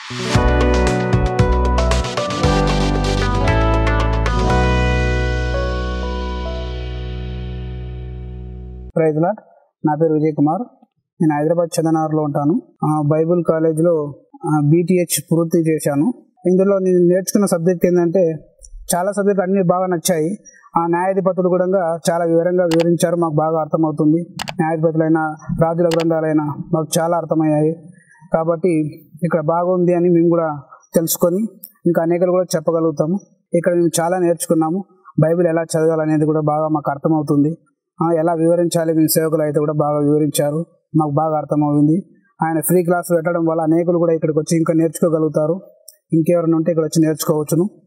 ప్రైజ్లా నా పేరు విజయ్ కుమార్ నేను హైదరాబాద్ చందనగర్లో ఉంటాను ఆ, బైబిల్ కాలేజ్లో బీటీహెచ్ పూర్తి చేశాను ఇందులో నేను నేర్చుకున్న సబ్జెక్ట్ ఏంటంటే చాలా సబ్జెక్ట్ అన్నీ బాగా నచ్చాయి ఆ న్యాయాధిపతులు కూడా చాలా వివరంగా వివరించారు మాకు బాగా అర్థమవుతుంది న్యాయాధిపతులైన రాజుల గ్రంథాలైన మాకు చాలా అర్థమయ్యాయి కాబట్టి ఇక్కడ బాగుంది అని మేము కూడా తెలుసుకొని ఇంకా అనేకలు కూడా చెప్పగలుగుతాము ఇక్కడ మేము చాలా నేర్చుకున్నాము బైబిల్ ఎలా చదవాలనేది కూడా బాగా మాకు అర్థమవుతుంది ఆ, ఎలా వివరించాలి మేము సేవకులు అయితే కూడా బాగా వివరించారు మాకు బాగా అర్థమవుతుంది ఆయన ఫ్రీ క్లాస్ పెట్టడం వల్ల అనేకులు కూడా ఇక్కడికి వచ్చి ఇంకా నేర్చుకోగలుగుతారు ఇంకెవరైనా ఉంటే ఇక్కడ వచ్చి నేర్చుకోవచ్చును